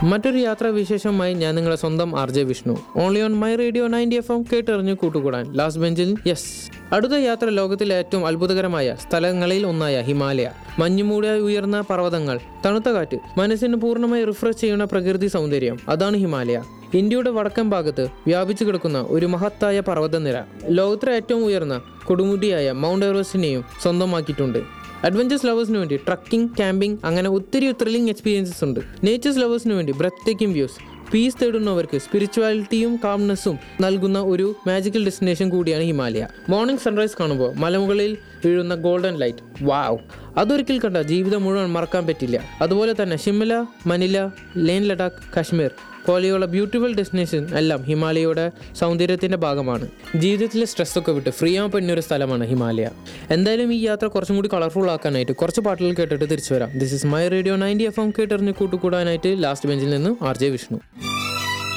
മറ്റൊരു യാത്രാ വിശേഷമായി ഞാൻ നിങ്ങളെ സ്വന്തം R J Vishnu only on my radio ninety F M കേട്ടറിഞ്ഞ് കൂട്ടുകൂടാൻ ലാസ്റ്റ് ബെഞ്ചിൽ യെസ് അടുത്ത യാത്ര ലോകത്തിലെ ഏറ്റവും അത്ഭുതകരമായ സ്ഥലങ്ങളിൽ ഒന്നായ ഹിമാലയ മഞ്ഞുമൂടിയ ഉയർന്ന പർവ്വതങ്ങൾ തണുത്ത കാറ്റ് മനസ്സിന് പൂർണ്ണമായി റിഫ്രഷ് ചെയ്യുന്ന പ്രകൃതി സൗന്ദര്യം അതാണ് ഹിമാലയ ഇന്ത്യയുടെ വടക്കൻ ഭാഗത്ത് വ്യാപിച്ചു കിടക്കുന്ന ഒരു മഹത്തായ പർവ്വതനിര ലോകത്തിലെ ഏറ്റവും ഉയർന്ന കൊടുമുടിയായ മൗണ്ട് എവറസ്റ്റിനെയും സ്വന്തമാക്കിയിട്ടുണ്ട് അഡ്വഞ്ചേഴ്സ് ലവേഴ്സിന് വേണ്ടി ട്രക്കിംഗ് ക്യാമ്പിംഗ് അങ്ങനെ ഒത്തിരി ത്രില്ലിംഗ് എക്സ്പീരിയൻസസ് ഉണ്ട് നേച്ചേഴ്സ് ലവേഴ്സിന് വേണ്ടി ബ്രത്ത് ടേക്കിംഗ് വ്യൂസ് പീസ് തേടുന്നവർക്ക് സ്പിരിച്വാലിറ്റിയും കാംനെസ്സും നൽകുന്ന ഒരു മാജിക്കൽ ഡെസ്റ്റിനേഷൻ കൂടിയാണ് ഹിമാലയ മോർണിംഗ് സൺറൈസ് കാണുമ്പോൾ മലമുകളിൽ വീഴുന്ന ഗോൾഡൻ ലൈറ്റ് വാവ് അതൊരിക്കൽ കണ്ട ജീവിതം മുഴുവൻ മറക്കാൻ പറ്റില്ല അതുപോലെ തന്നെ ഷിംല മനില ലേൻ ലഡാക്ക് കാശ്മീർ പോലെയുള്ള ബ്യൂട്ടിഫുൾ ഡെസ്റ്റിനേഷൻ എല്ലാം ഹിമാലയയുടെ സൗന്ദര്യത്തിൻ്റെ ഭാഗമാണ് ജീവിതത്തിലെ സ്ട്രെസ്സൊക്കെ വിട്ട് ഫ്രീ ആവാൻ പറ്റുന്ന ഒരു സ്ഥലമാണ് ഹിമാലയ എന്തായാലും ഈ യാത്ര കുറച്ചും കൂടി കളർഫുൾ ആക്കാനായിട്ട് കുറച്ച് പാട്ടുകൾ കേട്ടിട്ട് തിരിച്ചു വരാം this is my radio ninety F M കേട്ടറിഞ്ഞ് കൂട്ടുകൂടാനായിട്ട് ലാസ്റ്റ് ബെഞ്ചിൽ നിന്ന് ആർ ജെ വിഷ്ണു